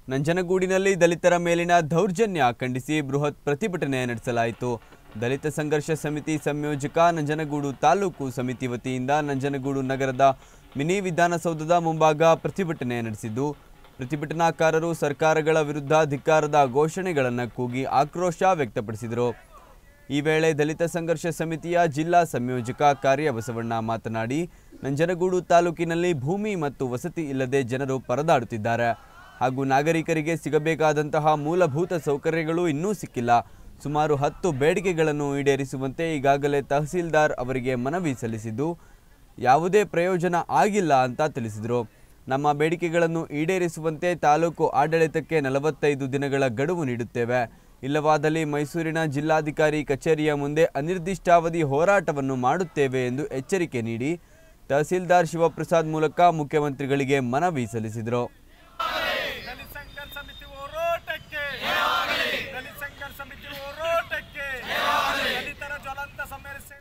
ನಂಜನಗೂಡಿನಲ್ಲಿ ದಲಿತರ ಮೇಲಿನ ದೌರ್ಜನ್ಯ ಖಂಡಿಸಿ ಬೃಹತ್ ಪ್ರತಿಭಟನೆ ನಡೆಸಲಾಯಿತು ದಲಿತ ಸಂಘರ್ಷ ಸಮಿತಿ ಸಂಯೋಜಕ ನಂಜನಗೂಡು ತಾಲೂಕು ಸಮಿತಿ ವತಿಯಿಂದ ನಂಜನಗೂಡು ನಗರದ ಮಿನಿ ವಿಧಾನಸೌಧದ ಮುಂಭಾಗ ಪ್ರತಿಭಟನೆ ನಡೆಸಿದ್ದು ಪ್ರತಿಭಟನಾಕಾರರು ಸರ್ಕಾರಗಳ ವಿರುದ್ಧ ಧಿಕ್ಕಾರದ ಘೋಷಣೆಗಳನ್ನು ಕೂಗಿ ಆಕ್ರೋಶ ವ್ಯಕ್ತಪಡಿಸಿದರು ಈ ವೇಳೆ ದಲಿತ ಸಂಘರ್ಷ ಸಮಿತಿಯ ಜಿಲ್ಲಾ ಸಂಯೋಜಕ ಕಾರ್ಯ ಬಸವಣ್ಣ ಮಾತನಾಡಿ ನಂಜನಗೂಡು ತಾಲೂಕಿನಲ್ಲಿ ಭೂಮಿ ಮತ್ತು ವಸತಿ ಇಲ್ಲದೆ ಜನರು ಪರದಾಡುತ್ತಿದ್ದಾರೆ ಹಾಗೂ ನಾಗರಿಕರಿಗೆ ಸಿಗಬೇಕಾದಂತಹ ಮೂಲಭೂತ ಸೌಕರ್ಯಗಳು ಇನ್ನೂ ಸಿಕ್ಕಿಲ್ಲ ಸುಮಾರು ಹತ್ತು ಬೇಡಿಕೆಗಳನ್ನು ಈಡೇರಿಸುವಂತೆ ಈಗಾಗಲೇ ತಹಸೀಲ್ದಾರ್ ಅವರಿಗೆ ಮನವಿ ಸಲ್ಲಿಸಿದ್ದು ಯಾವುದೇ ಪ್ರಯೋಜನ ಆಗಿಲ್ಲ ಅಂತ ತಿಳಿಸಿದರು ನಮ್ಮ ಬೇಡಿಕೆಗಳನ್ನು ಈಡೇರಿಸುವಂತೆ ತಾಲೂಕು ಆಡಳಿತಕ್ಕೆ ನಲವತ್ತೈದು ದಿನಗಳ ಗಡುವು ನೀಡುತ್ತೇವೆ ಇಲ್ಲವಾದಲ್ಲಿ ಮೈಸೂರಿನ ಜಿಲ್ಲಾಧಿಕಾರಿ ಕಚೇರಿಯ ಮುಂದೆ ಅನಿರ್ದಿಷ್ಟಾವಧಿ ಹೋರಾಟವನ್ನು ಮಾಡುತ್ತೇವೆ ಎಂದು ಎಚ್ಚರಿಕೆ ನೀಡಿ ತಹಸೀಲ್ದಾರ್ ಶಿವಪ್ರಸಾದ್ ಮೂಲಕ ಮುಖ್ಯಮಂತ್ರಿಗಳಿಗೆ ಮನವಿ ಸಲ್ಲಿಸಿದರು ದಲಿತ ಸಂಘರ್ಷ ಸಮಿತಿ ಹೋರಾಟಕ್ಕೆ ದಲಿತ ಸಂಘರ್ಷ ಸಮಿತಿ ಹೋರಾಟಕ್ಕೆ ದಲಿತರ ಜ್ವಲಂತ ಸಮಸ್ಯೆ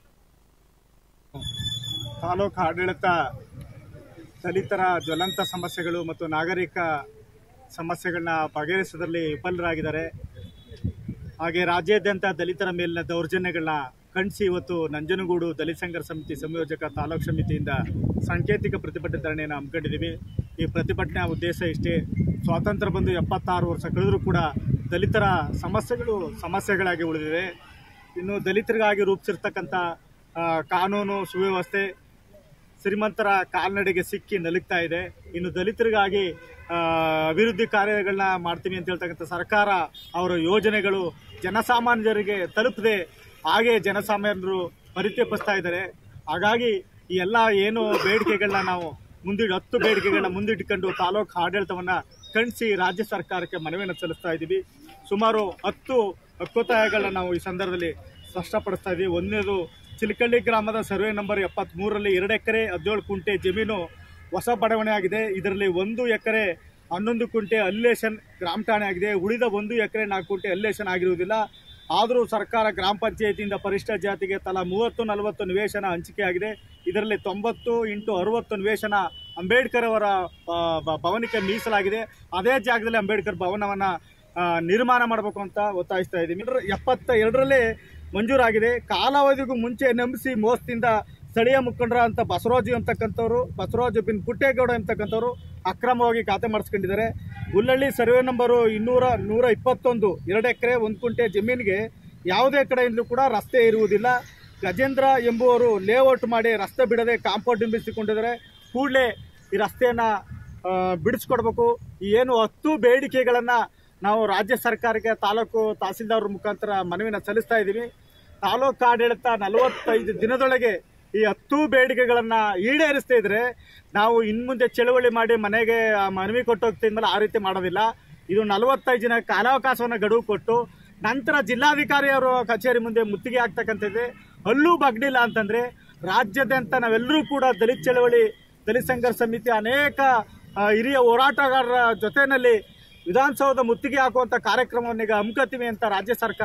ತಾಲೂಕು ಆಡಳಿತ ದಲಿತರ ಜ್ವಲಂತ ಸಮಸ್ಯೆಗಳು ಮತ್ತು ನಾಗರಿಕ ಸಮಸ್ಯೆಗಳನ್ನ ಬಗೆಹರಿಸೋದ್ರಲ್ಲಿ ವಿಫಲರಾಗಿದ್ದಾರೆ ಹಾಗೆ ರಾಜ್ಯಾದ್ಯಂತ ದಲಿತರ ಮೇಲಿನ ದೌರ್ಜನ್ಯಗಳನ್ನ ಖಂಡಿಸಿ ಇವತ್ತು ನಂಜನಗೂಡು ದಲಿತ ಸಂಘರ್ಷ ಸಮಿತಿ ಸಂಯೋಜಕ ತಾಲೂಕು ಸಮಿತಿಯಿಂದ ಸಾಂಕೇತಿಕ ಪ್ರತಿಭಟನೆಯನ್ನು ಹಮ್ಮಿಕೊಂಡಿದ್ದೀವಿ ಈ ಪ್ರತಿಭಟನೆಯ ಉದ್ದೇಶ ಇಷ್ಟೇ ಸ್ವಾತಂತ್ರ್ಯ ಬಂದು ಎಪ್ಪತ್ತಾರು ವರ್ಷ ಕಳೆದರೂ ಕೂಡ ದಲಿತರ ಸಮಸ್ಯೆಗಳು ಸಮಸ್ಯೆಗಳಾಗಿ ಉಳಿದಿವೆ ಇನ್ನು ದಲಿತರಿಗಾಗಿ ರೂಪಿಸಿರ್ತಕ್ಕಂಥ ಆ, ಕಾನೂನು ಸುವ್ಯವಸ್ಥೆ ಶ್ರೀಮಂತರ ಕಾಲ್ನಡೆಗೆ ಸಿಕ್ಕಿ ನಲುಗ್ತಾ ಇದೆ ಇನ್ನು ದಲಿತರಿಗಾಗಿ ಆ, ಅಭಿವೃದ್ಧಿ ಕಾರ್ಯಗಳನ್ನ ಮಾಡ್ತೀವಿ ಅಂತ ಹೇಳ್ತಕ್ಕಂಥ ಸರ್ಕಾರ ಅವರ ಯೋಜನೆಗಳು ಜನಸಾಮಾನ್ಯರಿಗೆ ತಲುಪದೆ ಹಾಗೆ ಜನಸಾಮಾನ್ಯರು ಪರಿತ್ಯಪಿಸ್ತಾ ಇದ್ದಾರೆ ಹಾಗಾಗಿ ಈ ಎಲ್ಲ ಏನು ಬೇಡಿಕೆಗಳನ್ನ ನಾವು ಮುಂದಿಟ್ಟು ಹತ್ತು ಬೇಡಿಕೆಗಳನ್ನ ಮುಂದಿಟ್ಟುಕೊಂಡು ತಾಲೂಕು ಆಡಳಿತವನ್ನ ಖಂಡಿಸಿ ರಾಜ್ಯ ಸರ್ಕಾರಕ್ಕೆ ಮನವಿಯನ್ನು ಸಲ್ಲಿಸ್ತಾ ಇದ್ದೀವಿ ಸುಮಾರು ಹತ್ತು ಹಕ್ಕೊತ್ತಾಯಗಳನ್ನ ನಾವು ಈ ಸಂದರ್ಭದಲ್ಲಿ ಸ್ಪಷ್ಟಪಡಿಸ್ತಾ ಇದ್ದೀವಿ ಒಂದನೇದು ಚಿಲಕಳ್ಳಿ ಗ್ರಾಮದ ಸರ್ವೆ ನಂಬರ್ ಎಪ್ಪತ್ಮೂರರಲ್ಲಿ ಎರಡು ಎಕರೆ ಹದಿನೇಳು ಕುಂಟೆ ಜಮೀನು ಹೊಸ ಬಡಾವಣೆ ಆಗಿದೆ ಇದರಲ್ಲಿ ಒಂದು ಎಕರೆ ಹನ್ನೊಂದು ಕುಂಟೆ ಅಲ್ಲೇಷನ್ ಗ್ರಾಮ ಠಾಣೆ ಆಗಿದೆ ಉಳಿದ ಒಂದು ಎಕರೆ ನಾಲ್ಕು ಕುಂಟೆ ಅಲ್ಲೇಷನ್ ಆಗಿರುವುದಿಲ್ಲ ಆದರೂ ಸರ್ಕಾರ ಗ್ರಾಮ ಪಂಚಾಯತಿಯಿಂದ ಪರಿಷ್ಠ ಜಾತಿಗೆ ತಲಾ ಮೂವತ್ತು ನಲವತ್ತು ನಿವೇಶನ ಹಂಚಿಕೆ ಆಗಿದೆ ಇದರಲ್ಲಿ ತೊಂಬತ್ತು ಇಂಟು ಅರವತ್ತು ನಿವೇಶನ ಅಂಬೇಡ್ಕರ್ ಅವರ ಆ, ಬ- ಭವನಕ್ಕೆ ಮೀಸಲಾಗಿದೆ ಅದೇ ಜಾಗದಲ್ಲಿ ಅಂಬೇಡ್ಕರ್ ಭವನವನ್ನ ಆ, ನಿರ್ಮಾಣ ಮಾಡಬೇಕು ಅಂತ ಒತ್ತಾಯಿಸ್ತಾ ಇದ್ದೀವಿ ಎಪ್ಪತ್ತ ಎರಡರಲ್ಲಿ ಮಂಜೂರಾಗಿದೆ ಕಾಲಾವಧಿಗೂ ಮುಂಚೆ ನಂಬಿಸಿ ಮೋಸದಿಂದ ಸ್ಥಳೀಯ ಮುಖಂಡರ ಅಂತ ಬಸವರಾಜು ಅಂತಕ್ಕಂಥವ್ರು ಬಸವರಾಜು ಬಿನ್ ಪುಟ್ಟೇಗೌಡ ಅಂತಕ್ಕಂಥವ್ರು ಅಕ್ರಮವಾಗಿ ಖಾತೆ ಮಾಡಿಸ್ಕೊಂಡಿದ್ದಾರೆ ಹುಲ್ಲಳ್ಳಿ ಸರ್ವೆ ನಂಬರು ಇನ್ನೂರ ನೂರ ಇಪ್ಪತ್ತೊಂದು ಎರಡು ಎಕರೆ ಒಂದು ಕುಂಟೆ ಜಮೀನಿಗೆ ಯಾವುದೇ ಕಡೆಯಿಂದಲೂ ಕೂಡ ರಸ್ತೆ ಇರುವುದಿಲ್ಲ ಗಜೇಂದ್ರ ಎಂಬುವರು ಲೇಔಟ್ ಮಾಡಿ ರಸ್ತೆ ಬಿಡದೆ ಕಾಂಪೌಂಡ್ ನಿರ್ಮಿಸಿಕೊಂಡಿದ್ದಾರೆ ಕೂಡಲೇ ಈ ರಸ್ತೆಯನ್ನ ಆ, ಬಿಡಿಸ್ಕೊಡ್ಬೇಕು ಈ ಏನು ಹತ್ತು ಬೇಡಿಕೆಗಳನ್ನ ನಾವು ರಾಜ್ಯ ಸರ್ಕಾರಕ್ಕೆ ತಾಲೂಕು ತಹಸೀಲ್ದಾರ್ ಮುಖಾಂತರ ಮನವಿನ ಸಲ್ಲಿಸ್ತಾ ಇದ್ದೀವಿ ತಾಲೂಕು ಆಡಳಿತ ನಲವತ್ತೈದು ದಿನದೊಳಗೆ ಈ ಹತ್ತು ಬೇಡಿಕೆಗಳನ್ನ ಈಡೇರಿಸ್ತಾ ಇದ್ರೆ ನಾವು ಇನ್ಮುಂದೆ ಚಳವಳಿ ಮಾಡಿ ಮನೆಗೆ ಆ ಮನವಿ ಕೊಟ್ಟು ಹೋಗ್ತಿದ್ಮೇಲೆ ಆ ರೀತಿ ಮಾಡೋದಿಲ್ಲ ಇದು ನಲವತ್ತೈದು ದಿನ ಕಾಲಾವಕಾಶವನ್ನು ಗಡುವು ಕೊಟ್ಟು ನಂತರ ಜಿಲ್ಲಾಧಿಕಾರಿ ಅವರು ಕಚೇರಿ ಮುಂದೆ ಮುತ್ತಿಗೆ ಆಗ್ತಕ್ಕಂಥದ್ದೇ ಅಲ್ಲೂ ಬಗ್ಲಿಲ್ಲ ಅಂತಂದ್ರೆ ರಾಜ್ಯಾದ್ಯಂತ ನಾವೆಲ್ಲರೂ ಕೂಡ ದಲಿತ ಚಳವಳಿ ದಲಿತ ಸಂಘರ್ಷ ಸಮಿತಿ ಅನೇಕ ಆ, ಹಿರಿಯ ಹೋರಾಟಗಾರರ ಜೊತೆಯಲ್ಲಿ ವಿಧಾನಸೌಧ ಮುತ್ತಿಗೆ ಹಾಕುವಂತ ಕಾರ್ಯಕ್ರಮವನ್ನು ಈಗ ಹಮ್ಮಿಕೊಳ್ತೀವಿ ಅಂತ ರಾಜ್ಯ ಸರ್ಕಾರ